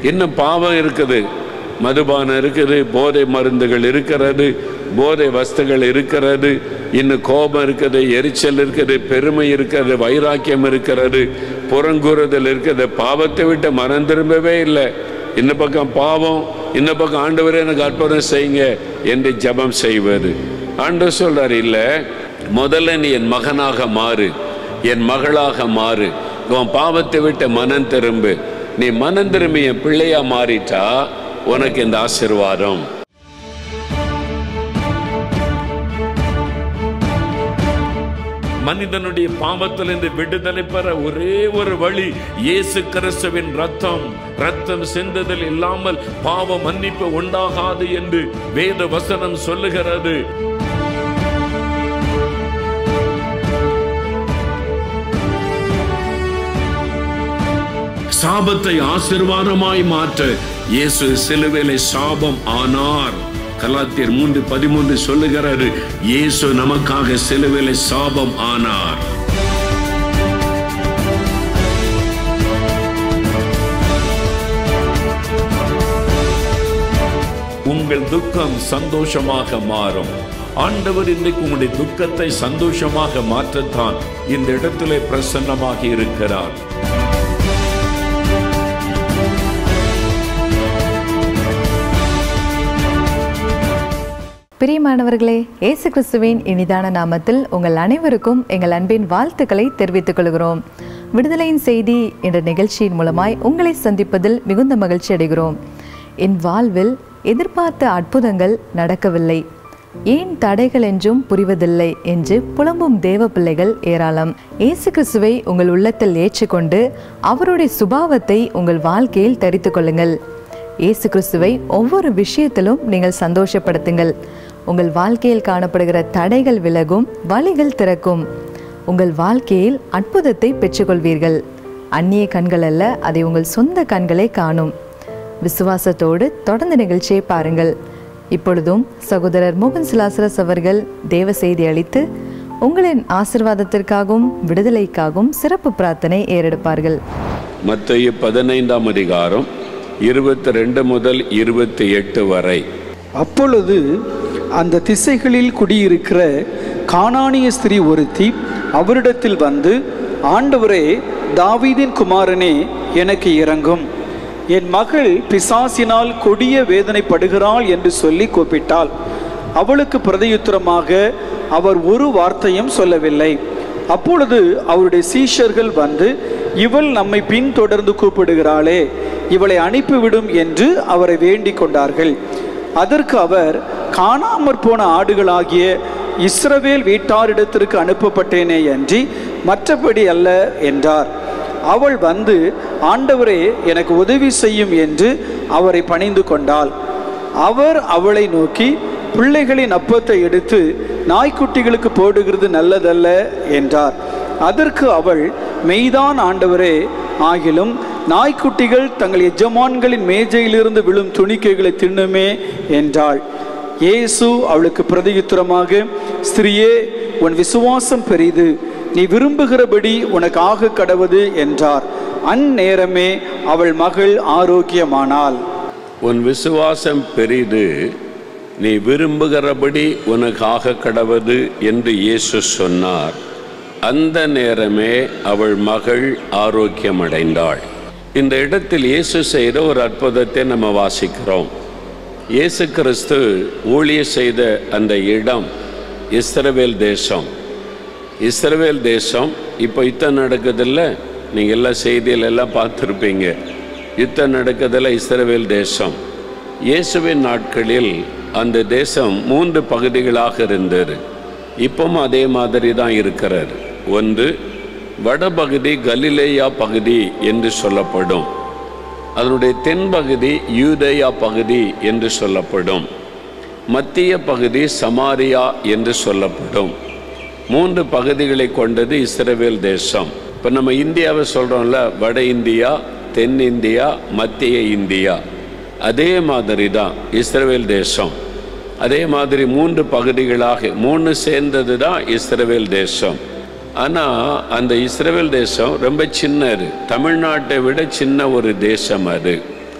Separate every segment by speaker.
Speaker 1: இன்னும் பாவம் இருக்குது மதுபானம் இருக்குது போதை மருந்துகள் இருக்கிறது போதை வஸ்துகள் இருக்கிறது இன்னும் கோபம் இருக்குது எரிச்சல் இருக்குது பெருமை இருக்கிறது வைராக்கியம் இருக்கிறது புறங்கூறுதல் இருக்குது பாவத்தை விட்டு மனம் திரும்பவே இல்லை இந்த பக்கம் பாவம் இந்த பக்கம் ஆண்டவரே எனக்கு அற்புதம் செய்யுங்க என்று ஜெபம் செய்வது ஆண்டவர் சொல்றார் இல்லை முதல்ல நீ என் மகனாக மாறு என் மகளாக மாறு உன் பாவத்தை விட்டு மனம் திரும்பு நீ மனம் திரும்பி என் பிள்ளையா மாறிட்டா உனக்கு இந்த ஆசீர்வாதம் மனிதனுடைய பாவத்திலிருந்து விடுதலை பெற ஒரே ஒரு வழி இயேசு கிறிஸ்துவின் ரத்தம் ரத்தம் சிந்துதல் இல்லாமல் பாவ மன்னிப்பு உண்டாகாது என்று வேத வசனம் சொல்லுகிறது சாபத்தை ஆசிர்வாதமாய் மாற்ற இயேசு சிலுவையிலே சாபம் ஆனார் கலாத்தியர் மூன்று பதிமூன்று சொல்லுகிறாரு இயேசு நமக்காக சிலுவையிலே சாபம் ஆனார் உங்கள் துக்கம் சந்தோஷமாக மாறும் ஆண்டவர் இன்றைக்கு உங்களுடைய துக்கத்தை சந்தோஷமாக மாற்றத்தான் இந்த இடத்திலே பிரசன்னமாக இருக்கிறார்
Speaker 2: பிரியமானவர்களே இயேசு கிறிஸ்துவின் இனிதான நாமத்தில் உங்கள் அனைவருக்கும் எங்கள் அன்பின் வாழ்த்துக்களை தெரிவித்துக் கொள்கிறோம் விடுதலையின் செய்தி என்ற நிகழ்ச்சியின் மூலமாய் உங்களை சந்திப்பதில் மிகுந்த மகிழ்ச்சி அடைகிறோம் என் வாழ்வில் எதிர்பார்த்த அற்புதங்கள் நடக்கவில்லை ஏன் தடைகள் என்றும் புரிவதில்லை என்று புலம்பும் தேவ பிள்ளைகள் ஏராளம் இயேசு கிறிஸ்துவை உங்கள் உள்ளத்தில் ஏற்றுக்கொண்டு அவருடைய சுபாவத்தை உங்கள் வாழ்க்கையில் தரித்துக் கொள்ளுங்கள் இயேசு கிறிஸ்துவை ஒவ்வொரு விஷயத்திலும் நீங்கள் சந்தோஷப்படுத்துங்கள் உங்கள் வாழ்க்கையில் காணப்படுகிற தடைகள் விலகும் வழிகள் திறக்கும் உங்கள் வாழ்க்கையில் அற்புதத்தை பெற்றுக்கொள்வீர்கள் அந்நிய கண்கள் அல்ல அதை உங்கள் சொந்த கண்களே காணும் விசுவாசத்தோடு தொடர்ந்து நிகழ்ச்சியை பாருங்கள் இப்பொழுதும் சகோதரர் மோகன் சிலாசரஸ் அவர்கள் தேவ செய்தி அளித்து உங்களின் ஆசிர்வாதத்திற்காகவும் விடுதலைக்காகவும் சிறப்பு பிரார்த்தனை ஏறெடுப்பார்கள்
Speaker 1: மத்திய பதினைந்தாம் அதிகாரம் இருபத்தி ரெண்டு முதல் இருபத்தி எட்டு வரை
Speaker 3: அப்பொழுது அந்த திசைகளில் குடியிருக்கிற கானானிய ஸ்திரீ ஒருத்தி அவரிடத்தில் வந்து ஆண்டவரே தாவீதின் குமாரனே எனக்கு இறங்கும் என் மகள் பிசாசினால் கொடிய வேதனைப்படுகிறாள் என்று சொல்லி கூப்பிட்டாள் அவளுக்கு பிரதியுத்தரமாக அவர் ஒரு வார்த்தையும் சொல்லவில்லை அப்பொழுது அவருடைய சீஷர்கள் வந்து இவள் நம்மை பின்தொடர்ந்து கூப்பிடுகிறாளே இவளை அனுப்பிவிடும் என்று அவரை வேண்டிக் கொண்டார்கள் அதற்கு அவர் காணாமற் போன ஆடுகளாகிய இஸ்ரவேல் வீட்டாரிடத்திற்கு அனுப்பப்பட்டேனே அன்றி மற்றபடி அல்ல என்றார் அவள் வந்து ஆண்டவரே எனக்கு உதவி செய்யும் என்று அவரை பணிந்து கொண்டாள் அவர் அவளை நோக்கி பிள்ளைகளின் அப்பத்தை எடுத்து நாய்க்குட்டிகளுக்கு போடுகிறது நல்லதல்ல என்றார் அதற்கு அவள் மெய்தான் ஆண்டவரே ஆகிலும் நாய்க்குட்டிகள் தங்கள் எஜமான்களின் மேஜையிலிருந்து விழும் துணிக்கைகளை தின்னுமே என்றாள் இயேசு அவளுக்கு பிரதியுத்தரமாக ஸ்திரியே உன் விசுவாசம் பெரிது நீ விரும்புகிறபடி உனக்கு ஆக கடவது என்றார் அந்நேரமே அவள் மகள் ஆரோக்கியமானாள்
Speaker 1: உன் விசுவாசம் பெரிது நீ விரும்புகிறபடி உனக்காக கடவது என்று இயேசு சொன்னார் அந்த நேரமே அவள் மகள் ஆரோக்கியமடைந்தாள் இந்த இடத்தில் இயேசு செய்த ஒரு அற்புதத்தை நம்ம வாசிக்கிறோம் இயேசு கிறிஸ்து ஊழிய செய்த அந்த இடம் இஸ்ரவேல் தேசம் இஸ்ரவேல் தேசம் இப்போ யுத்தம் நடக்குதில்ல நீங்கள் எல்லாம் செய்தியில் எல்லாம் பார்த்துருப்பீங்க யுத்தம் நடக்குதில்ல இஸ்ரவேல் தேசம் இயேசுவின் நாட்களில் அந்த தேசம் மூன்று பகுதிகளாக இருந்தது இப்பவும் அதே மாதிரி தான் இருக்கிறது ஒன்று வடபகுதி கலிலேயா பகுதி என்று சொல்லப்படும் அதனுடைய தென்பகுதி யூதேயா பகுதி என்று சொல்லப்படும் மத்திய பகுதி சமாரியா என்று சொல்லப்படும் மூன்று பகுதிகளை கொண்டது இஸ்ரவேல் தேசம் இப்போ நம்ம இந்தியாவை சொல்கிறோம்ல வட இந்தியா தென் இந்தியா மத்திய இந்தியா அதே மாதிரி தான் இஸ்ரவேல் தேசம் அதே மாதிரி மூன்று பகுதிகளாக மூணு சேர்ந்தது தான் இஸ்ரவேல் தேசம் ஆனால் அந்த இஸ்ரவேல் தேசம் ரொம்ப சின்னது தமிழ்நாட்டை விட சின்ன ஒரு தேசம் அது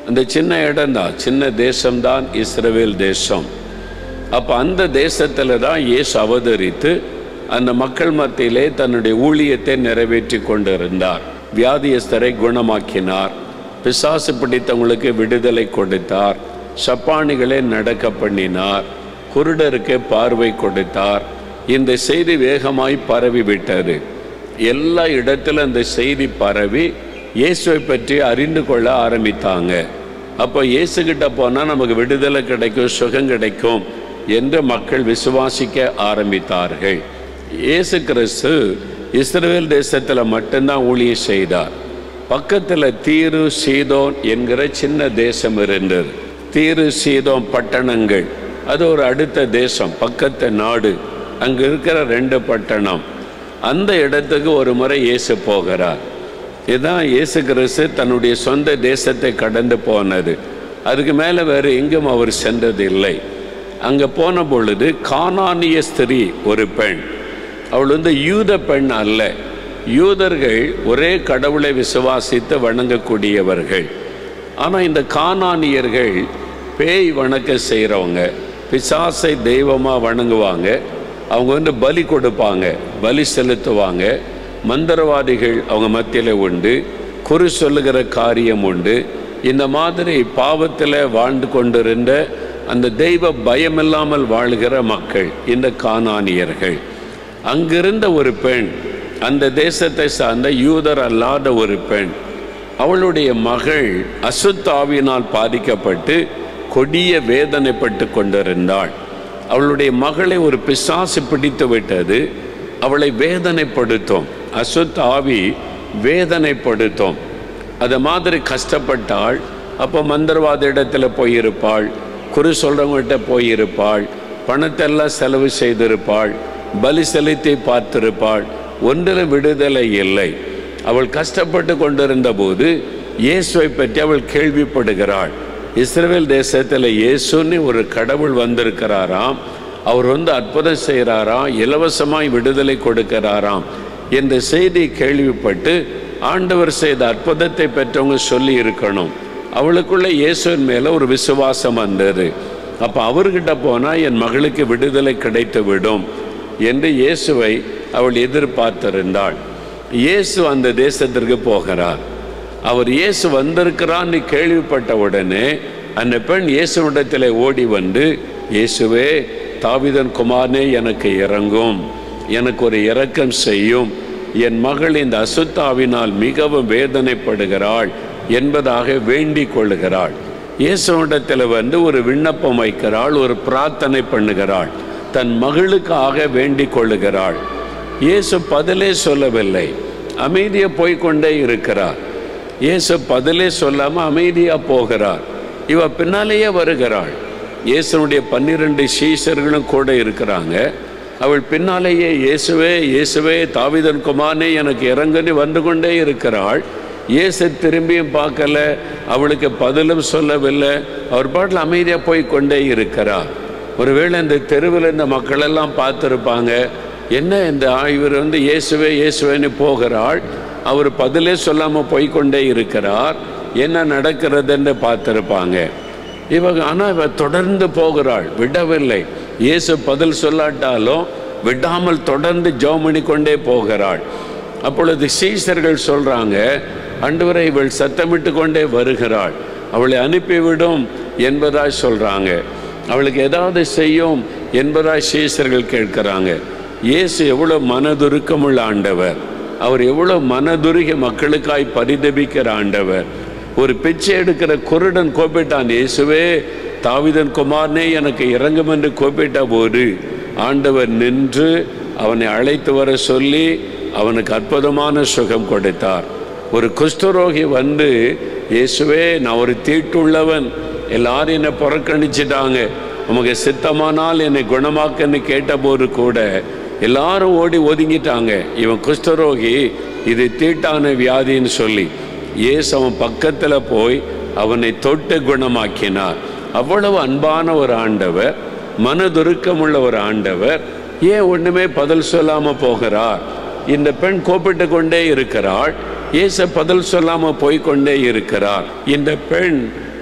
Speaker 1: அந்த சின்ன இடம்தான் சின்ன தேசம்தான் இஸ்ரவேல் தேசம் அப்போ அந்த தேசத்தில் தான் இயேசு அவதரித்து அந்த மக்கள் மத்தியிலே தன்னுடைய ஊழியத்தை நிறைவேற்றி கொண்டிருந்தார் வியாதியஸ்தரை குணமாக்கினார் பிசாசு பிடித்தவங்களுக்கு விடுதலை கொடுத்தார் சப்பானிகளை நடக்க பண்ணினார் குருடருக்கு பார்வை கொடுத்தார் இந்த செய்தி வேகமாய் பரவி விட்டது எல்லா இடத்திலும் அந்த செய்தி பரவி இயேசுவை பற்றி அறிந்து கொள்ள ஆரம்பித்தாங்க அப்போ இயேசுகிட்ட போனால் நமக்கு விடுதலை கிடைக்கும் சுகம் கிடைக்கும் என்று மக்கள் விசுவாசிக்க ஆரம்பித்தார்கள் இயேசு கிறிஸ்து இஸ்ரவேல் தேசத்தில் மட்டும்தான் ஊழியம் செய்தார் பக்கத்தில் தீரு சீதோன் என்கிற சின்ன தேசம் இருந்தது தீரு சீதோன் பட்டணங்கள் அது ஒரு அடுத்த தேசம் பக்கத்து நாடு அங்கே இருக்கிற ரெண்டு பட்டணம் அந்த இடத்துக்கு ஒரு முறை இயேசு போகிறார் இதுதான் இயேசு கிறிஸ்து தன்னுடைய சொந்த தேசத்தை கடந்து போனது அதுக்கு மேலே வேறு எங்கும் அவர் சென்றது இல்லை அங்கே போன பொழுது கானானிய ஸ்திரீ ஒரு பெண் அவள் வந்து யூத பெண் அல்ல யூதர்கள் ஒரே கடவுளை விசுவாசித்து வணங்கக்கூடியவர்கள் ஆனால் இந்த கானானியர்கள் பேய் வணக்க செய்கிறவங்க பிசாசை தெய்வமாக வணங்குவாங்க அவங்க வந்து பலி கொடுப்பாங்க பலி செலுத்துவாங்க மந்திரவாதிகள் அவங்க மத்தியில் உண்டு குறி சொல்லுகிற காரியம் உண்டு இந்த மாதிரி பாவத்தில் வாழ்ந்து கொண்டிருந்த அந்த தெய்வ பயமில்லாமல் வாழ்கிற மக்கள் இந்த கானானியர்கள் அங்கிருந்த ஒரு பெண் அந்த தேசத்தை சார்ந்த யூதர் அல்லாத ஒரு பெண் அவளுடைய மகள் அசுத்தாவினால் பாதிக்கப்பட்டு கொடிய வேதனைப்பட்டு கொண்டிருந்தாள் அவளுடைய மகளை ஒரு பிசாசு பிடித்து விட்டது அவளை வேதனைப்படுத்தும் அசுத்த ஆவி வேதனைப்படுத்தும் அது மாதிரி கஷ்டப்பட்டாள் அப்போ மந்திரவாத இடத்துல போயிருப்பாள் குறி சொல்கிறவங்ககிட்ட போயிருப்பாள் பணத்தெல்லாம் செலவு செய்திருப்பாள் பலி செலுத்தி பார்த்திருப்பாள் ஒன்றில் விடுதலை இல்லை அவள் கஷ்டப்பட்டு கொண்டிருந்த போது இயேசுவை பற்றி அவள் கேள்விப்படுகிறாள் இஸ்ரேல் தேசத்தில் இயேசுன்னு ஒரு கடவுள் வந்திருக்கிறாராம் அவர் வந்து அற்புதம் செய்கிறாராம் இலவசமாய் விடுதலை கொடுக்கிறாராம் என்ற செய்தி கேள்விப்பட்டு ஆண்டவர் செய்த அற்புதத்தை பெற்றவங்க சொல்லி இருக்கணும் அவளுக்குள்ள இயேசுவின் மேலே ஒரு விசுவாசம் வந்தது அப்போ அவர்கிட்ட போனால் என் மகளுக்கு விடுதலை கிடைத்து விடும் என்று இயேசுவை அவள் எதிர்பார்த்திருந்தாள் இயேசு அந்த தேசத்திற்கு போகிறார் அவர் இயேசு வந்திருக்கிறான்னு கேள்விப்பட்ட உடனே அந்த பெண் இயேசுவிடத்தில் ஓடி வந்து இயேசுவே தாவிதன் குமாரனே எனக்கு இறங்கும் எனக்கு ஒரு இரக்கம் செய்யும் என் மகள் இந்த அசுத்தாவினால் மிகவும் வேதனைப்படுகிறாள் என்பதாக வேண்டிக் கொள்ளுகிறாள் இயேசுவிடத்தில் வந்து ஒரு விண்ணப்பம் வைக்கிறாள் ஒரு பிரார்த்தனை பண்ணுகிறாள் தன் மகளுக்காக வேண்டிக் கொள்ளுகிறாள் இயேசு பதிலே சொல்லவில்லை அமைதியாக போய்க்கொண்டே இருக்கிறார் இயேசு பதிலே சொல்லாமல் அமைதியாக போகிறார் இவ பின்னாலேயே வருகிறாள் இயேசுனுடைய பன்னிரண்டு சீசர்களும் கூட இருக்கிறாங்க அவள் பின்னாலேயே இயேசுவே இயேசுவே தாவிதன் குமாரனே எனக்கு இறங்குன்னு வந்து கொண்டே இருக்கிறாள் இயேசு திரும்பியும் பார்க்கல அவளுக்கு பதிலும் சொல்லவில்லை அவர் பாட்டில் அமைதியாக போய் கொண்டே இருக்கிறார் ஒருவேளை இந்த தெருவில் இந்த மக்களெல்லாம் பார்த்துருப்பாங்க என்ன இந்த ஆ- இவர் வந்து இயேசுவே இயேசுவேன்னு போகிறாள் அவர் பதிலே சொல்லாமல் போய்க்கொண்டே இருக்கிறார் என்ன நடக்கிறதுன்னு பார்த்துருப்பாங்க இவங்க ஆனால் இவ தொடர்ந்து போகிறாள் விடவில்லை இயேசு பதில் சொல்லாட்டாலும் விடாமல் தொடர்ந்து ஜெபம் பண்ணிக்கொண்டே போகிறாள் அப்பொழுது சீசர்கள் சொல்றாங்க அன்றுவரை இவள் சத்தமிட்டு கொண்டே வருகிறாள் அவளை அனுப்பிவிடும் என்பதாய் சொல்றாங்க அவளுக்கு ஏதாவது செய்யும் என்பதாய் சீசர்கள் கேட்கிறாங்க இயேசு எவ்வளோ மனதுருக்கமுள்ள ஆண்டவர் அவர் எவ்வளோ மனதுருகி மக்களுக்காய் பரிதபிக்கிற ஆண்டவர் ஒரு பிச்சை எடுக்கிற குருடன் கோபிட்டான் இயேசுவே தாவிதன் குமாரனே எனக்கு இறங்கும் என்று கோபிட்ட போது ஆண்டவர் நின்று அவனை அழைத்து வர சொல்லி அவனுக்கு அற்புதமான சுகம் கொடுத்தார் ஒரு குஷ்டரோகி வந்து இயேசுவே நான் ஒரு தீட்டுள்ளவன் எல்லாரும் என்னை புறக்கணிச்சிட்டாங்க உமக்கு சித்தமானால் என்னை குணமாக்கன்னு கேட்டபோது கூட எல்லாரும் ஓடி ஒதுங்கிட்டாங்க இவன் குஷ்டரோகி இது தீட்டான வியாதின்னு சொல்லி இயேசு அவன் பக்கத்தில் போய் அவனை தொட்டு குணமாக்கினார் அவ்வளவு அன்பான ஒரு ஆண்டவர் மனதுருக்கமுள்ள ஒரு ஆண்டவர் ஏன் ஒண்ணுமே பதில் சொல்லாம போகிறார் இந்த பெண் கூப்பிட்டு கொண்டே இருக்கிறாள் இயேசு பதில் சொல்லாம போய்க்கொண்டே இருக்கிறார் இந்த பெண்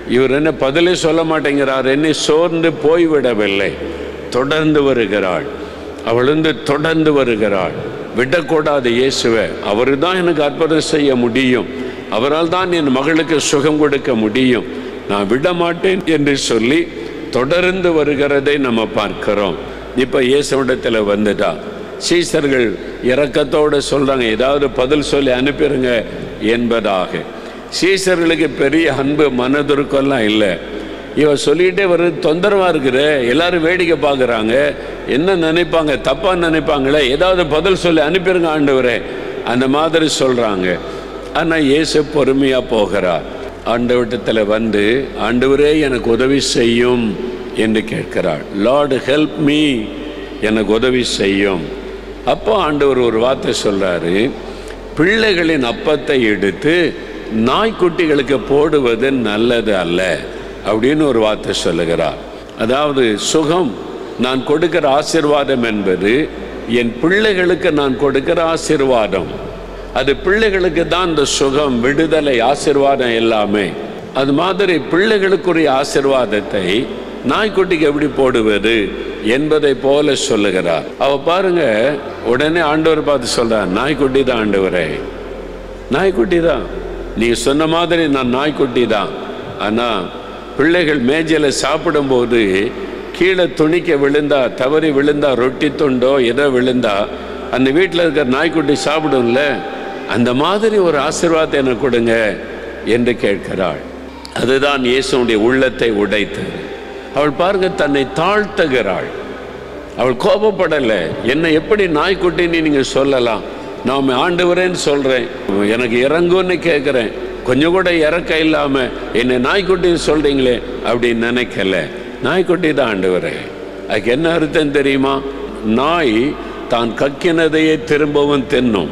Speaker 1: இவர் என்ன பதிலே சொல்ல மாட்டேங்கிறார் என்னை சோர்ந்து போய்விடவில்லை தொடர்ந்து வருகிறாள் அவள் வந்து தொடர்ந்து வருகிறாள் விடக்கூடாது இயேசுவை அவர் தான் எனக்கு அற்புதம் செய்ய முடியும் அவரால் தான் என் மகளுக்கு சுகம் கொடுக்க முடியும் நான் விட மாட்டேன் என்று சொல்லி தொடர்ந்து வருகிறதை நம்ம பார்க்கிறோம் இப்போ இயேசுவிடத்தில் வந்துட்டா சீசர்கள் இரக்கத்தோடு சொல்கிறாங்க ஏதாவது பதில் சொல்லி அனுப்பிடுங்க என்பதாக சீசர்களுக்கு பெரிய அன்பு மனதுருக்கெல்லாம் இல்லை இவன் சொல்லிக்கிட்டே வருது தொந்தரவாக இருக்கிற எல்லாரும் வேடிக்கை பார்க்குறாங்க என்ன நினைப்பாங்க தப்பாக நினைப்பாங்களே ஏதாவது பதில் சொல்லி அனுப்பிடுங்க ஆண்டவரே அந்த மாதிரி சொல்கிறாங்க ஆனால் இயேசு பொறுமையாக போகிறார் ஆண்டவட்டத்தில் வந்து ஆண்டவரே எனக்கு உதவி செய்யும் என்று கேட்கிறாள் லார்டு ஹெல்ப் மீ எனக்கு உதவி செய்யும் அப்போ ஆண்டவர் ஒரு வார்த்தை சொல்கிறாரு பிள்ளைகளின் அப்பத்தை எடுத்து நாய்க்குட்டிகளுக்கு போடுவது நல்லது அல்ல அப்படின்னு ஒரு வார்த்தை சொல்லுகிறார் அதாவது சுகம் நான் கொடுக்கிற ஆசிர்வாதம் என்பது என் பிள்ளைகளுக்கு நான் கொடுக்கிற ஆசிர்வாதம் அது பிள்ளைகளுக்கு தான் இந்த சுகம் விடுதலை ஆசிர்வாதம் எல்லாமே அது மாதிரி பிள்ளைகளுக்குரிய ஆசிர்வாதத்தை நாய்க்குட்டிக்கு எப்படி போடுவது என்பதை போல சொல்லுகிறார் அவ பாருங்க உடனே ஆண்டவர் பார்த்து சொல்றார் நாய்க்குட்டி தான் ஆண்டவரே நாய்க்குட்டி தான் நீ சொன்ன மாதிரி நான் நாய்க்குட்டி தான் ஆனால் பிள்ளைகள் மேஜையில் சாப்பிடும்போது கீழே துணிக்க விழுந்தா தவறி விழுந்தா ரொட்டி துண்டோ ஏதோ விழுந்தா அந்த வீட்டில் இருக்கிற நாய்க்குட்டி சாப்பிடும்ல அந்த மாதிரி ஒரு ஆசீர்வாதத்தை எனக்கு கொடுங்க என்று கேட்கிறாள் அதுதான் இயேசுடைய உள்ளத்தை உடைத்தது அவள் பாருங்க தன்னை தாழ்த்துகிறாள் அவள் கோபப்படலை என்னை எப்படி நாய்க்குட்டின்னு நீங்கள் சொல்லலாம் நான் ஆண்டவரேன்னு சொல்கிறேன் எனக்கு இறங்குன்னு கேட்குறேன் கொஞ்சம் கூட இறக்க இல்லாமல் என்னை நாய்க்குட்டின்னு சொல்கிறீங்களே அப்படின்னு நினைக்கல நாய்க்குட்டி தான் ஆண்டவரே அதுக்கு என்ன அர்த்தம் தெரியுமா நாய் தான் கக்கினதையே திரும்பவும் தின்னும்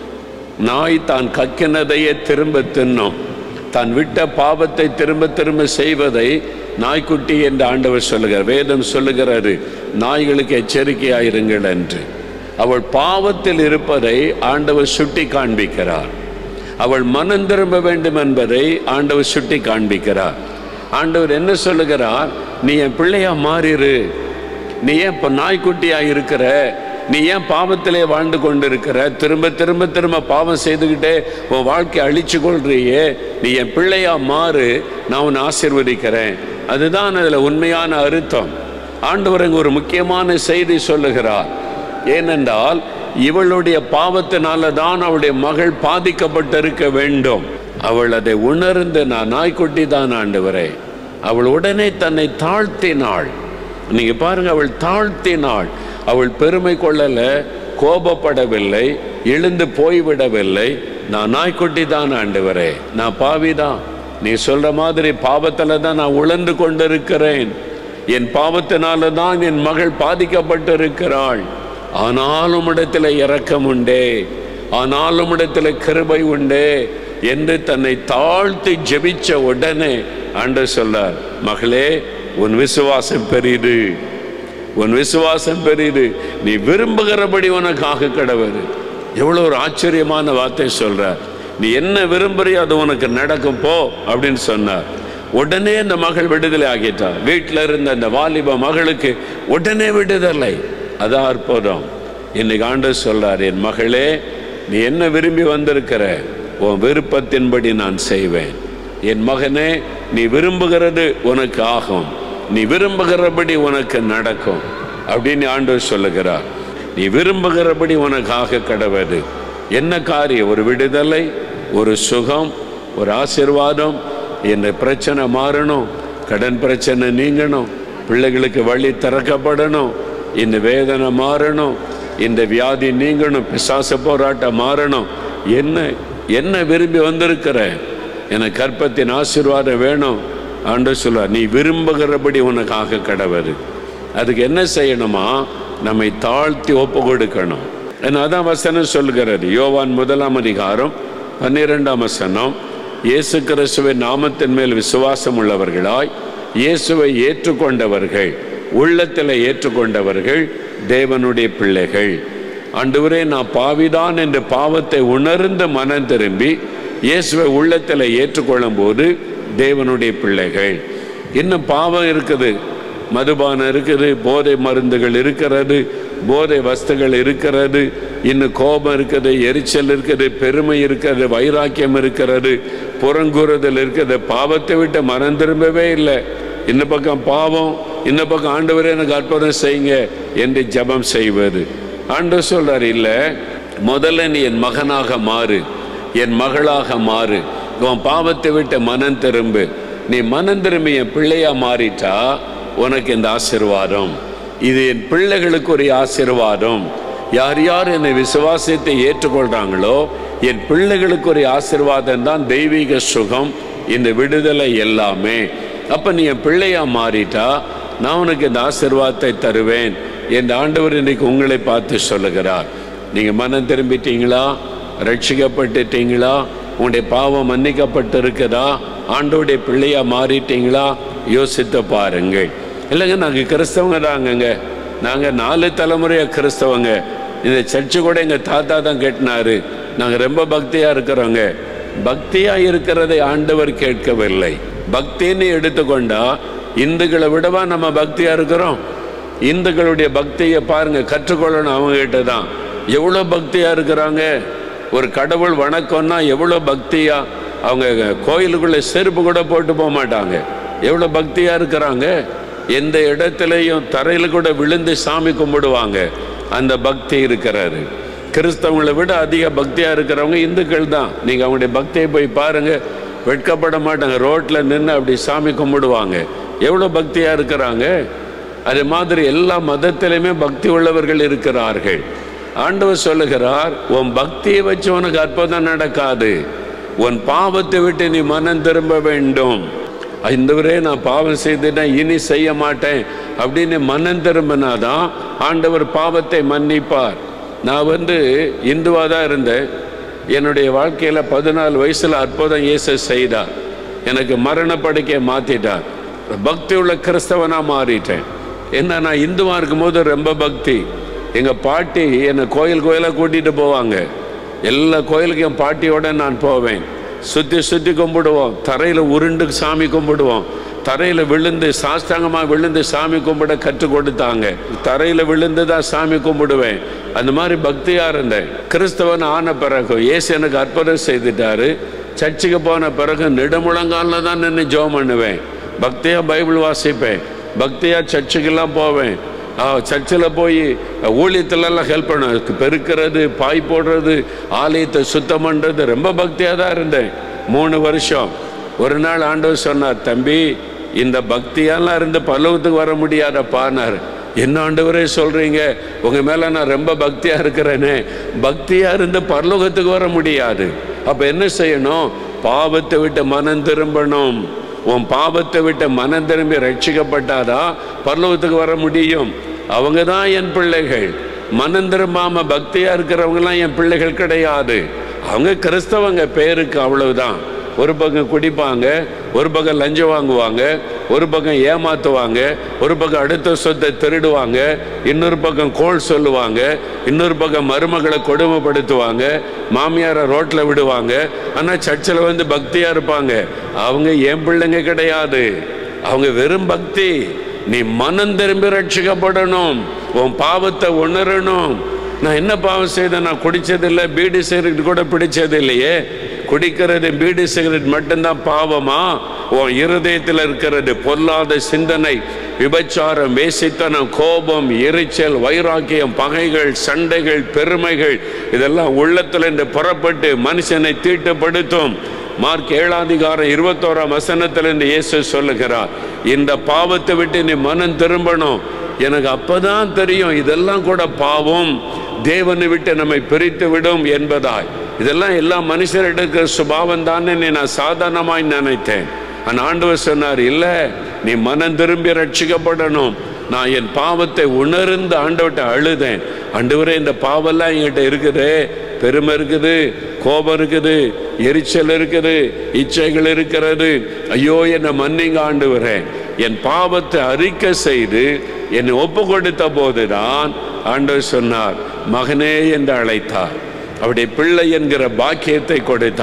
Speaker 1: நாய் தான் கக்கினதையே திரும்ப தின்னும் தான் விட்ட பாவத்தை திரும்ப திரும்ப செய்வதை நாய்க்குட்டி என்று ஆண்டவர் சொல்லுகிறார் வேதம் சொல்லுகிறாரு நாய்களுக்கு எச்சரிக்கையாயிருங்கள் என்று அவள் பாவத்தில் இருப்பதை ஆண்டவர் சுட்டி காண்பிக்கிறார் அவள் மனம் திரும்ப வேண்டும் என்பதை ஆண்டவர் சுட்டி காண்பிக்கிறார் ஆண்டவர் என்ன சொல்லுகிறார் நீ என் பிள்ளையா மாறிரு நீ ஏன் இப்போ நாய்க்குட்டியா இருக்கிற நீ ஏன் பாவத்திலே வாழ்ந்து கொண்டிருக்கிற திரும்ப திரும்ப திரும்ப பாவம் செய்துக்கிட்டே உன் வாழ்க்கையை அழிச்சு கொள்றியே நீ என் பிள்ளையா மாறு நான் உன்னை ஆசிர்வதிக்கிறேன் அதுதான் அதில் உண்மையான அர்த்தம் ஆண்டவர் இங்கு ஒரு முக்கியமான செய்தி சொல்லுகிறார் ஏனென்றால் இவளுடைய பாவத்தினால தான் அவளுடைய மகள் பாதிக்கப்பட்டிருக்க வேண்டும் அவள் அதை உணர்ந்து நான் நாய்க்குட்டி தான் ஆண்டவரே அவள் உடனே தன்னை தாழ்த்தினாள் நீங்க பாருங்க அவள் தாழ்த்தினாள் அவள் பெருமை கொள்ளல கோபப்படவில்லை எழுந்து போய்விடவில்லை நான் நாய்க்குட்டி தான் ஆண்டவரே நான் பாவிதான் நீ சொல்ற மாதிரி பாவத்துல தான் நான் உழந்து கொண்டிருக்கிறேன் என் பாவத்தினால தான் என் மகள் பாதிக்கப்பட்டிருக்கிறாள் ஆனாலும் இடத்துல இரக்கம் உண்டே ஆனாலும் இடத்துல கிருபை உண்டே என்று தன்னை தாழ்த்தி ஜெபிச்ச உடனே ஆண்டு சொல்லார் மகளே உன் விசுவாசம் பெரிது உன் விசுவாசம் பெரிது நீ விரும்புகிறபடி உனக்காக கடவுது எவ்வளோ ஒரு ஆச்சரியமான வார்த்தை சொல்றார் நீ என்ன விரும்புறியோ அது உனக்கு நடக்கும் போ அப்படின்னு சொன்னார் உடனே அந்த மகள் விடுதலை ஆகிட்டா வீட்டில் இருந்த அந்த வாலிப மகளுக்கு உடனே விடுதலை அதான் அற்புதம் இன்னைக்கு ஆண்டவர் சொல்றார் என் மகளே நீ என்ன விரும்பி வந்திருக்கிற உன் விருப்பத்தின்படி நான் செய்வேன் என் மகனே நீ விரும்புகிறது உனக்கு ஆகும் நீ விரும்புகிறபடி உனக்கு நடக்கும் அப்படின்னு ஆண்டவர் சொல்லுகிறார் நீ விரும்புகிறபடி உனக்காக கடவுது என்ன காரியம் ஒரு விடுதலை ஒரு சுகம் ஒரு ஆசிர்வாதம் இந்த பிரச்சனை மாறணும் கடன் பிரச்சனை நீங்கணும் பிள்ளைகளுக்கு வழி திறக்கப்படணும் இந்த வேதனை மாறணும் இந்த வியாதி நீங்கணும் பிசாச போராட்டம் மாறணும் என்ன என்ன விரும்பி வந்திருக்கிற எனக்கு கற்பத்தின் ஆசீர்வாதம் வேணும் ஆண்டு சொல்லுவார் நீ விரும்புகிறபடி உனக்காக கடவுது அதுக்கு என்ன செய்யணுமா நம்மை தாழ்த்தி ஒப்பு கொடுக்கணும் ஏன்னா அதான் வசனம் சொல்கிறது யோவான் முதலாம் அதிகாரம் பன்னிரெண்டாம் வசனம் இயேசு கிறிஸ்துவின் நாமத்தின் மேல் விசுவாசம் உள்ளவர்களாய் இயேசுவை ஏற்றுக்கொண்டவர்கள் உள்ளத்தில் ஏற்றுக்கொண்டவர்கள் தேவனுடைய பிள்ளைகள் ஆண்டவரே நான் பாவிதான் என்று பாவத்தை உணர்ந்து மனம் திரும்பி இயேசுவை உள்ளத்தில் ஏற்றுக்கொள்ளும் போது தேவனுடைய பிள்ளைகள் இன்னும் பாவம் இருக்குது மதுபானம் இருக்குது போதை மருந்துகள் இருக்கிறது போதை வஸ்துகள் இருக்கிறது இன்னும் கோபம் இருக்குது எரிச்சல் இருக்குது பெருமை இருக்கிறது வைராக்கியம் இருக்கிறது புறங்கூறுதல் இருக்குது பாவத்தை விட்டு மனம் திரும்பவே இல்லை இந்த பக்கம் பாவம் இந்த பக்கம் ஆண்டவரே எனக்கு அற்புதம் செய்யுங்க என்று ஜெபம் செய்வது ஆண்டவர் சொல்றார் இல்லை முதல்ல நீ என் மகனாக மாறு என் மகளாக மாறு உன் பாவத்தை விட்டு மனம் திரும்பு நீ மனம் திரும்பி என் பிள்ளையா மாறிட்டா உனக்கு இந்த ஆசிர்வாதம் இது என் பிள்ளைகளுக்கு ஒரு ஆசிர்வாதம் யார் யார் என்னை விசுவாசத்தை ஏற்றுக்கொள்றாங்களோ என் பிள்ளைகளுக்கு ஒரு ஆசிர்வாதம் தான் தெய்வீக சுகம் இந்த விடுதலை எல்லாமே அப்ப நீ என் பிள்ளையா மாறிட்டா நான் உனக்கு இந்த ஆசிர்வாதத்தை தருவேன் என் ஆண்டவர் இன்னைக்கு உங்களை பார்த்து சொல்லுகிறார் நீங்க மனம் திரும்பிட்டீங்களா ரட்சிக்கப்பட்டுட்டீங்களா உங்களுடைய பாவம் மன்னிக்கப்பட்டு இருக்குதா ஆண்டோடைய பிள்ளையா மாறிட்டீங்களா யோசித்து பாருங்கள் இல்லைங்க நாங்கள் கிறிஸ்தவங்க தாங்கங்க நாங்கள் நாலு தலைமுறையாக கிறிஸ்தவங்க இந்த சர்ச்சு கூட எங்கள் தாத்தா தான் கட்டினாரு நாங்கள் ரொம்ப பக்தியாக இருக்கிறோங்க பக்தியாக இருக்கிறதை ஆண்டவர் கேட்கவில்லை பக்தின்னு எடுத்துக்கொண்டா இந்துக்களை விடவா நம்ம பக்தியாக இருக்கிறோம் இந்துக்களுடைய பக்தியை பாருங்க கற்றுக்கொள்ளணும் அவங்க கிட்ட தான் எவ்வளோ பக்தியாக இருக்கிறாங்க ஒரு கடவுள் வணக்கம்னா எவ்வளோ பக்தியா அவங்க கோயிலுக்குள்ளே செருப்பு கூட போட்டு போக மாட்டாங்க எவ்வளோ பக்தியாக இருக்கிறாங்க எந்த இடத்துலையும் தரையில் கூட விழுந்து சாமி கும்பிடுவாங்க அந்த பக்தி இருக்கிறாரு கிறிஸ்தவங்களை விட அதிக பக்தியாக இருக்கிறவங்க இந்துக்கள் தான் நீங்கள் அவங்களுடைய பக்தியை போய் பாருங்க வெட்கப்பட மாட்டாங்க ரோட்டில் நின்று அப்படி சாமி கும்பிடுவாங்க எவ்வளோ பக்தியாக இருக்கிறாங்க அது மாதிரி எல்லா மதத்திலையுமே பக்தி உள்ளவர்கள் இருக்கிறார்கள் ஆண்டவர் சொல்லுகிறார் உன் பக்தியை வச்சு உனக்கு அற்புதம் நடக்காது உன் பாவத்தை விட்டு நீ மனம் திரும்ப வேண்டும் இந்தவரே நான் பாவம் செய்துட்டேன் இனி செய்ய மாட்டேன் அப்படின்னு மனம் திரும்பினாதான் ஆண்டவர் பாவத்தை மன்னிப்பார் நான் வந்து இந்துவாக தான் இருந்தேன் என்னுடைய வாழ்க்கையில் பதினாலு வயசில் அற்புதம் இயேசு செய்தார் எனக்கு மரண படுக்கையை மாற்றிட்டார் பக்தி உள்ள கிறிஸ்தவனாக மாறிட்டேன் என்ன நான் இந்துவாக இருக்கும்போது ரொம்ப பக்தி எங்கள் பாட்டி என்னை கோயில் கோயிலாக கூட்டிகிட்டு போவாங்க எல்லா கோயிலுக்கும் என் பாட்டியோட நான் போவேன் சுற்றி சுற்றி கும்பிடுவோம் தரையில் உருண்டு சாமி கும்பிடுவோம் தரையில் விழுந்து சாஸ்தாங்கமாக விழுந்து சாமி கும்பிட கற்றுக் கொடுத்தாங்க தரையில் விழுந்து தான் சாமி கும்பிடுவேன் அந்த மாதிரி பக்தியாக இருந்தேன் கிறிஸ்தவன் ஆன பிறகு இயேசு எனக்கு அற்புதம் செய்துட்டாரு சர்ச்சுக்கு போன பிறகு நெடுமுழங்காலில் தான் நின்று ஜெபம் பண்ணுவேன் பக்தியாக பைபிள் வாசிப்பேன் பக்தியாக சர்ச்சுக்கெல்லாம் போவேன் சர்ச்சில் போய் ஊழியத்துலலாம் ஹெல்ப் பண்ண பெருக்கிறது பாய் போடுறது ஆலயத்தை சுத்தம் பண்ணுறது ரொம்ப பக்தியாக தான் இருந்தேன் மூணு வருஷம் ஒரு நாள் ஆண்டவர் சொன்னார் தம்பி இந்த பக்தியெல்லாம் இருந்து பல்லவத்துக்கு வர முடியாதப்பானார் என்ன ஆண்டவரே சொல்கிறீங்க உங்கள் மேலே நான் ரொம்ப பக்தியாக இருக்கிறேனே பக்தியாக இருந்து பரலோகத்துக்கு வர முடியாது அப்போ என்ன செய்யணும் பாவத்தை விட்டு மனம் திரும்பணும் உன் பாவத்தை விட்டு மனம் திரும்பி ரட்சிக்கப்பட்டாதான் பரலோகத்துக்கு வர முடியும் அவங்க தான் என் பிள்ளைகள் மனம் திரும்பாம பக்தியா இருக்கிறவங்கலாம் என் பிள்ளைகள் கிடையாது அவங்க கிறிஸ்தவங்க பேருக்கு அவ்வளவுதான் ஒரு பக்கம் குடிப்பாங்க ஒரு பக்கம் லஞ்சம் வாங்குவாங்க ஒரு பக்கம் ஏமாத்துவாங்க ஒரு பக்கம் அடுத்த சொத்தை திருடுவாங்க இன்னொரு பக்கம் கோல் சொல்லுவாங்க இன்னொரு பக்கம் மருமகளை கொடுமைப்படுத்துவாங்க மாமியாரை ரோட்டில் விடுவாங்க ஆனால் சர்ச்சில் வந்து பக்தியாக இருப்பாங்க அவங்க என் பிள்ளைங்க கிடையாது அவங்க வெறும் பக்தி நீ மனம் திரும்பி ரட்சிக்கப்படணும் உன் பாவத்தை உணரணும் நான் என்ன பாவம் செய்தேன் நான் குடிச்சதில்லை பீடி சிகரெட் கூட பிடிச்சது இல்லையே குடிக்கிறது பீடி சிகரெட் மட்டும்தான் பாவமா உன் இருதயத்தில் இருக்கிறது பொல்லாத சிந்தனை விபச்சாரம் வேசித்தனம் கோபம் எரிச்சல் வைராக்கியம் பகைகள் சண்டைகள் பெருமைகள் இதெல்லாம் உள்ளத்தில் இருந்து புறப்பட்டு மனுஷனை தீட்டுப்படுத்தும் மார்க் ஏழாதிகாரம் இருபத்தோராம் வசனத்திலிருந்து இயேசு சொல்லுகிறார் இந்த பாவத்தை விட்டு நீ மனம் திரும்பணும் எனக்கு அப்பதான் தெரியும் இதெல்லாம் கூட பாவம் தேவனை விட்டு நம்மை பிரித்து விடும் என்பதாய் இதெல்லாம் எல்லா மனுஷரிடம் இருக்கிற சுபாவம் தானே நான் சாதாரணமாய் நினைத்தேன் ஆனால் ஆண்டவர் சொன்னார் இல்லை நீ மனம் திரும்பி ரட்சிக்கப்படணும் நான் என் பாவத்தை உணர்ந்து ஆண்டவர்கிட்ட அழுதேன் ஆண்டவரே இந்த பாவம்லாம் என்கிட்ட இருக்குது பெருமை இருக்குது கோபம் இருக்குது எரிச்சல் இருக்குது இச்சைகள் இருக்கிறது ஐயோ என்னை மன்னிங்க ஆண்டவரே என் பாவத்தை அறிக்கை செய்து என்னை ஒப்பு கொடுத்த போதுதான் ஆண்டவர் சொன்னார் மகனே என்று அழைத்தார் அவருடைய பிள்ளை என்கிற பாக்கியத்தை கொடுத்தார்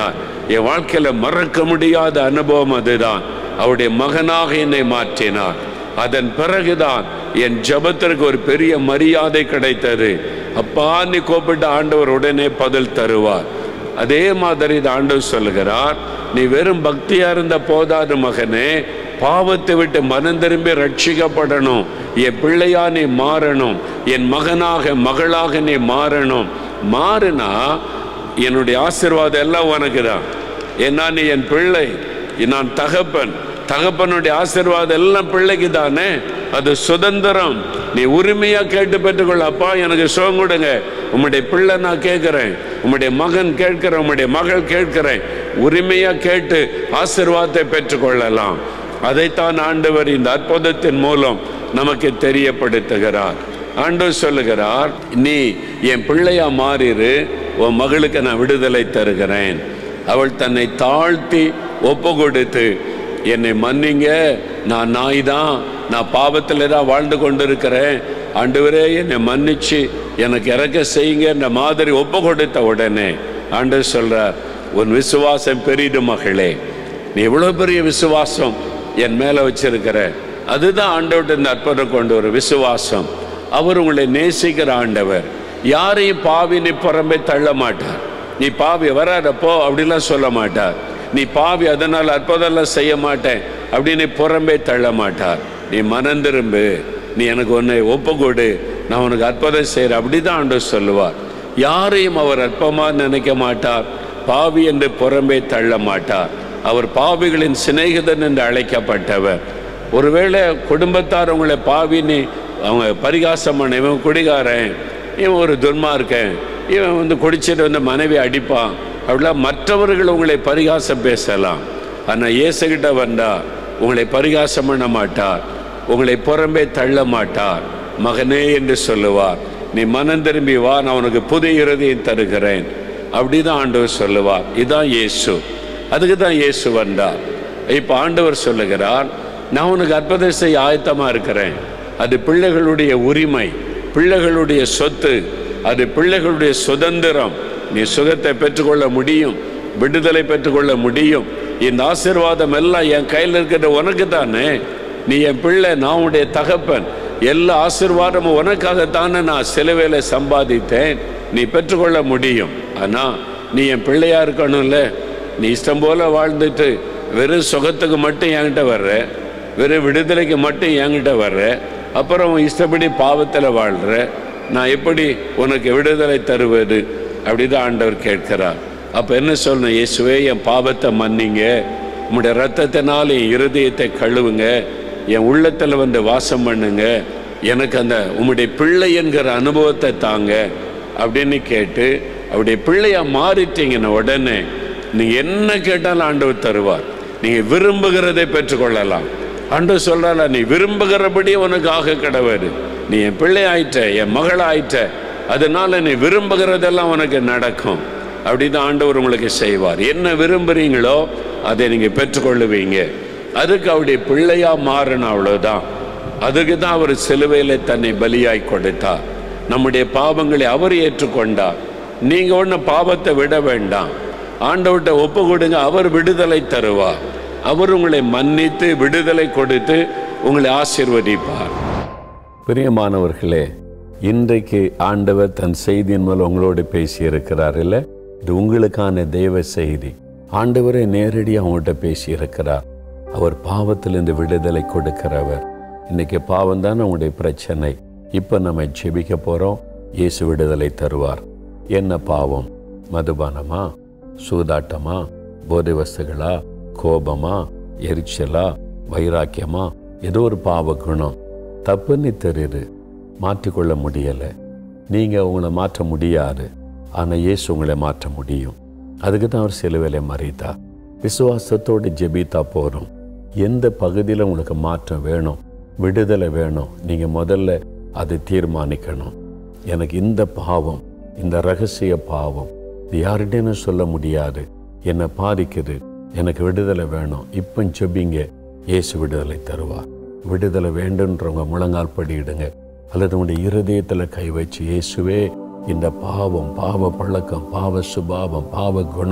Speaker 1: என் வாழ்க்கையில மறக்க முடியாத அனுபவம் அதுதான் அவருடைய மகனாக என்னை மாற்றினார் அதன் பிறகுதான் என் ஜெபத்திற்கு ஒரு பெரிய மரியாதை கிடைத்தது அப்பா நீ கூப்பிட்ட ஆண்டவர் உடனே பதில் தருவார் அதே மாதிரி இந்த ஆண்டவர் சொல்லுகிறார் நீ வெறும் பக்தியா இருந்த போதாது மகனே பாவத்தை விட்டு மனம் திரும்பி ரட்சிக்கப்படணும் என் பிள்ளையா நீ மாறணும் என் மகனாக மகளாக நீ மாறணும் மாறினா என்னுடைய ஆசீர்வாதம் எல்லாம் உனக்கு தான் ஏன்னா நீ என் பிள்ளை நான் தகப்பன் தகப்பனுடைய ஆசீர்வாதம் எல்லாம் பிள்ளைக்கு தானே அது சுதந்திரம் நீ உரிமையா கேட்டு பெற்றுக்கொள்ள அப்பா எனக்கு சுகம் கொடுங்க உம்முடைய பிள்ளை நான் கேட்கிறேன் உம்முடைய மகன் கேட்கிறேன் உம்முடைய மகள் கேட்கிறேன் உரிமையா கேட்டு ஆசீர்வாதத்தை பெற்றுக்கொள்ளலாம் அதைத்தான் ஆண்டவர் இந்த அற்புதத்தின் மூலம் நமக்கு தெரியப்படுத்துகிறார் ஆண்டவர் சொல்லுகிறார் நீ என் பிள்ளையா மாறிரு உன் மகளுக்கு நான் விடுதலை தருகிறேன் அவள் தன்னை தாழ்த்தி ஒப்பு கொடுத்து என்னை மன்னிங்க நான் நாய் தான் நான் பாவத்தில் தான் வாழ்ந்து கொண்டிருக்கிறேன் ஆண்டவரே என்னை மன்னிச்சு எனக்கு இறக்க செய்யுங்க என்ற மாதிரி ஒப்பு கொடுத்த உடனே ஆண்டவர் சொல்றார் உன் விசுவாசம் பெரிது மகளே நீ இவ்வளோ பெரிய விசுவாசம் என் மேலே வச்சிருக்கிற அதுதான் ஆண்டவர்கிட்ட இந்த அற்புதம் கொண்டு ஒரு விசுவாசம் அவர் உங்களை நேசிக்கிற ஆண்டவர் யாரையும் பாவி நீ புறம்பே தள்ள மாட்டார் நீ பாவி வராதப்போ அப்படிலாம் சொல்ல மாட்டார் நீ பாவி அதனால் அற்புதம்லாம் செய்ய மாட்டேன் அப்படின்னு புறம்பே தள்ள மாட்டார் நீ மனம் திரும்பு நீ எனக்கு ஒன்றை ஒப்பு கொடு நான் உனக்கு அற்புதம் செய்கிறேன் அப்படி தான் ஆண்டவர் சொல்லுவார் யாரையும் அவர் அற்பமாக நினைக்க மாட்டார் பாவி என்று புறம்பே தள்ள மாட்டார் அவர் பாவிகளின் சிநேகிதன் என்று அழைக்கப்பட்டவர் ஒருவேளை குடும்பத்தார் உங்களை பாவின்னு அவங்க பரிகாசம் பண்ண இவன் குடிகாரன் இவன் ஒரு துன்மார்க்கன் இவன் வந்து குடிச்சிட்டு வந்து மனைவி அடிப்பான் அப்படிலாம் மற்றவர்கள் உங்களை பரிகாசம் பேசலாம் ஆனால் இயேசுகிட்ட வந்தா உங்களை பரிகாசம் பண்ண மாட்டார் உங்களை புறம்பே தள்ள மாட்டார் மகனே என்று சொல்லுவார் நீ மனம் திரும்பி வா நான் உனக்கு புது இருதயம் தருகிறேன் அப்படிதான் ஆண்டவர் சொல்லுவார் இதான் இயேசு அதுக்கு தான் இயேசு வந்தார் இப்போ ஆண்டவர் சொல்லுகிறார் நான் உனக்கு அற்புதம் செய்ய ஆயத்தமாக இருக்கிறேன் அது பிள்ளைகளுடைய உரிமை பிள்ளைகளுடைய சொத்து அது பிள்ளைகளுடைய சுதந்திரம் நீ சுகத்தை பெற்றுக்கொள்ள முடியும் விடுதலை பெற்றுக்கொள்ள முடியும் இந்த ஆசீர்வாதம் எல்லாம் என் கையில் இருக்கிறது உனக்கு தானே நீ என் பிள்ளை நான் உடைய தகப்பன் எல்லா ஆசீர்வாதமும் உனக்காகத்தானே நான் சிலுவையில் சம்பாதித்தேன் நீ பெற்றுக்கொள்ள முடியும் ஆனால் நீ என் பிள்ளையா இருக்கணும்ல நீ இஷ்டம் போல வாழ்ந்துட்டு வெறும் சுகத்துக்கு மட்டும் என்கிட்ட வர்ற வெறும் விடுதலைக்கு மட்டும் என்கிட்ட வர்ற அப்புறம் உன் இஷ்டப்படி பாவத்தில் வாழ்கிற நான் எப்படி உனக்கு விடுதலை தருவது அப்படிதான் ஆண்டவர் கேட்கிறார் அப்போ என்ன சொல்லணும் இயேசுவே என் பாவத்தை மன்னிங்க உம்முடைய ரத்தத்தினால் என் இருதயத்தை கழுவுங்க என் உள்ளத்தில் வந்து வாசம் பண்ணுங்க எனக்கு அந்த உம்முடைய பிள்ளை என்கிற அனுபவத்தை தாங்க அப்படின்னு கேட்டு அவருடைய பிள்ளையா மாறிட்டீங்கன்னு உடனே நீங்க என்ன கேட்டாலும் ஆண்டவர் தருவார் நீங்க விரும்புகிறதை பெற்றுக்கொள்ளலாம் ஆண்டவர் சொல்றால நீ விரும்புகிறபடி உனக்கு ஆக கடவுது நீ என் பிள்ளை ஆயிட்ட என் மகள் ஆயிட்ட அதனால நீ விரும்புகிறதெல்லாம் உனக்கு நடக்கும் அப்படிதான் ஆண்டவர் உங்களுக்கு செய்வார் என்ன விரும்புறீங்களோ அதை நீங்க பெற்றுக்கொள்ளுவீங்க அதுக்கு அவருடைய பிள்ளையா மாறணும் அவ்வளவுதான் அதுக்கு தான் அவர் சிலுவையில தன்னை பலியாய் கொடுத்தார் நம்முடைய பாவங்களை அவர் ஏற்றுக்கொண்டார் நீங்க ஒண்ணு பாவத்தை விட வேண்டாம் ஆண்டவர்கிட்ட ஒப்பு கொடுங்க அவர் விடுதலை தருவார் அவர் உங்களை மன்னித்து விடுதலை கொடுத்து உங்களை ஆசீர்வதிப்பார்
Speaker 4: பிரியமானவர்களே இன்றைக்கு ஆண்டவர் தன் செய்தியின் மூலம் உங்களோடு பேசியிருக்கிறார் இல்லை இது உங்களுக்கான தெய்வ செய்தி ஆண்டவரே நேரடியாக அவங்கள்ட்ட பேசியிருக்கிறார் அவர் பாவத்திலிருந்து விடுதலை கொடுக்கிறவர் இன்னைக்கு பாவம் தானே உங்களுடைய பிரச்சனை இப்போ நம்ம ஜெபிக்க போகிறோம் இயேசு விடுதலை தருவார் என்ன பாவம் மதுபானமா சூதாட்டமா போதை வஸ்துகளா கோபமா எரிச்சலா வைராக்கியமா ஏதோ ஒரு பாவ குணம் தப்புன்னு தெரியுது மாற்றிக்கொள்ள முடியலை நீங்கள் உங்களை மாற்ற முடியாது ஆனால் இயேசு உங்களை மாற்ற முடியும் அதுக்கு தான் அவர் சிலுவையில மறித்தார் விசுவாசத்தோடு ஜெபித்தா போதும் எந்த பகுதியில் உங்களுக்கு மாற்றம் வேணும் விடுதலை வேணும் நீங்கள் முதல்ல அதை தீர்மானிக்கணும் எனக்கு இந்த பாவம் இந்த ரகசிய பாவம் இது யார்கிட்டேன்னு சொல்ல முடியாது என்னை பாதிக்குது எனக்கு விடுதலை வேணும் இப்போ ஜெபிங்க இயேசு விடுதலை தருவார் விடுதலை வேண்டுன்றவங்க முழங்கால் படியிடுங்க அல்லது உங்களுடைய இருதயத்தில் கை வச்சு இயேசுவே இந்த பாவம் பாவ பழக்கம் பாவ சுபாவம் பாவ குணம்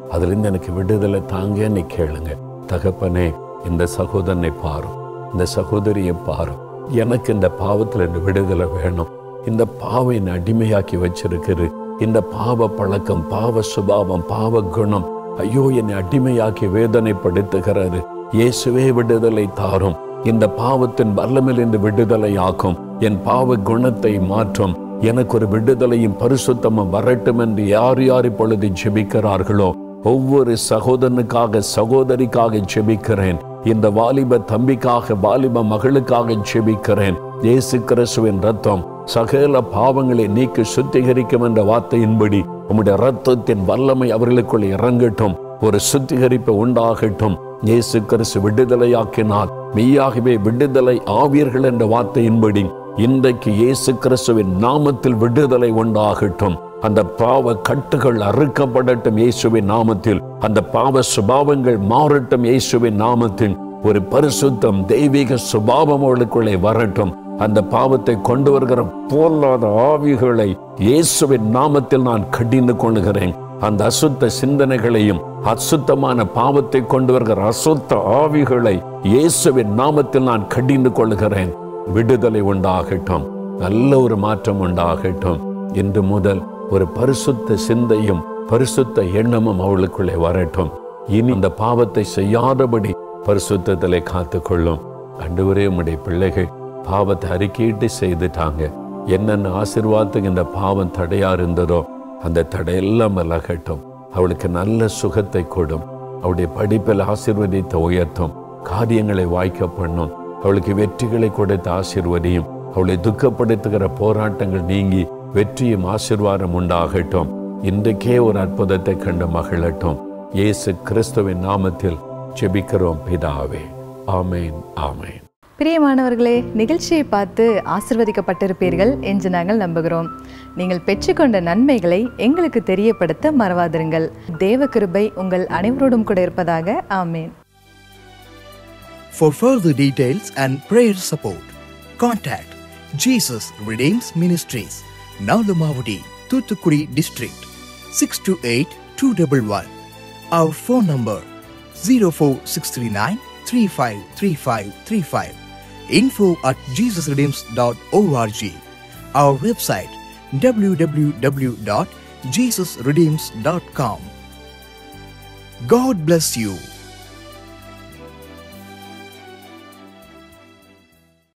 Speaker 4: அதிலிருந்து எனக்கு விடுதலை தாங்கன்னு கேளுங்க தகப்பனே இந்த சகோதரனை பாரும் இந்த சகோதரியை பாரும் எனக்கு இந்த பாவத்துல இருந்து விடுதலை வேணும் இந்த பாவை என்னை அடிமையாக்கி வச்சிருக்குது இந்த பாவ பழக்கம் பாவ சுபாவம் பாவ குணம் ஐயோ என்னை அடிமையாக்கி வேதனைப்படுத்துகிறாரு இயேசுவே விடுதலை தாரும் இந்த பாவத்தின் வல்லமிலிருந்து விடுதலை ஆக்கும் என் பாவ குணத்தை மாற்றும் எனக்கு ஒரு விடுதலையும் பரிசுத்தமும் வரட்டும் என்று யார் யார் இப்பொழுது ஜெபிக்கிறார்களோ ஒவ்வொரு சகோதரனுக்காக சகோதரிக்காக ஜெபிக்கிறேன் இந்த வாலிப தம்பிக்காக வாலிப மகளுக்காக ஜெபிக்கிறேன் இயேசு கிறிஸ்துவின் ரத்தம் சகல பாவங்களை நீக்கி சுத்திகரிக்கும் என்ற வார்த்தையின்படி உம்முடைய ரத்தத்தின் வல்லமை அவர்களுக்குள் இறங்கட்டும் ஒரு சுத்திகரிப்பு உண்டாகட்டும் இயேசு கிறிஸ்து விடுதலையாக்கினார் மெய்யாகவே விடுதலை ஆவீர்கள் என்ற வார்த்தையின்படி இன்றைக்கு இயேசு கிறிஸ்துவின் நாமத்தில் விடுதலை உண்டாகட்டும் அந்த பாவ கட்டுகள் அறுக்கப்படட்டும் இயேசுவின் நாமத்தில் அந்த பாவ சுபாவங்கள் மாறட்டும் இயேசுவின் நாமத்தில் ஒரு பரிசுத்தம் தெய்வீக சுபாவம் அவளுக்குள்ளே வரட்டும் அந்த பாவத்தை கொண்டு வருகிற போலாத ஆவிகளை இயேசுவின் நாமத்தில் நான் கடிந்து கொள்கிறேன் அந்த அசுத்த சிந்தனைகளையும் அசுத்தமான பாவத்தை கொண்டு வருகிற அசுத்த ஆவிகளை இயேசுவின் நாமத்தில் நான் கடிந்து கொள்கிறேன் விடுதலை உண்டாகட்டும் நல்ல ஒரு மாற்றம் உண்டாகட்டும் இன்று முதல் ஒரு பரிசுத்த சிந்தையும் பரிசுத்த எண்ணமும் அவளுக்குள்ளே வரட்டும் இனி இந்த பாவத்தை செய்யாதபடி பரிசுத்தத்திலே காத்துக்கொள்ளும் அன்றுவரே உம்முடைய பிள்ளைகள் பாவத்தை அறிக்கையிட்டு செய்துட்டாங்க என்னென்ன ஆசீர்வாதத்துக்கு இந்த பாவம் தடையா இருந்ததோ அந்த தடையெல்லாம் விலகட்டும் அவளுக்கு நல்ல சுகத்தை கொடும் அவளுடைய படிப்பில் ஆசீர்வதித்த உயர்த்தும் காரியங்களை வாய்க்க பண்ணும் அவளுக்கு வெற்றிகளை கொடுத்து ஆசீர்வதியும் அவளை துக்கப்படுத்துகிற போராட்டங்கள் நீங்கி வெற்றியும் ஆசீர்வாதம் உண்டாகட்டும் இன்றைக்கே ஒரு அற்புதத்தை கண்டு மகிழட்டும் இயேசு கிறிஸ்துவின் நாமத்தில் ஜெபிக்கிறோம் பிதாவே ஆமேன் ஆமேன்
Speaker 2: பிரியமானவர்களே நிகழ்ச்சியை பார்த்து ஆசிர்வதிக்கப்பட்டிருப்பீர்கள் என்று நாங்கள் நம்புகிறோம் நீங்கள் பெற்றுக்கொண்ட நன்மைகளை எங்களுக்கு தெரியப்படுத்த மறவாதிருங்கள் தேவ கிருபை உங்கள் அனைவரோடும் கூட இருப்பதாக ஆமேன்
Speaker 5: For further details and prayer support, contact Jesus Redeems Ministries, Nalamavadi, Thuthukudi District, 628-211. Our phone number 04639 353535. Info at jesusredeems.org. Our website www.jesusredeems.com. God bless you.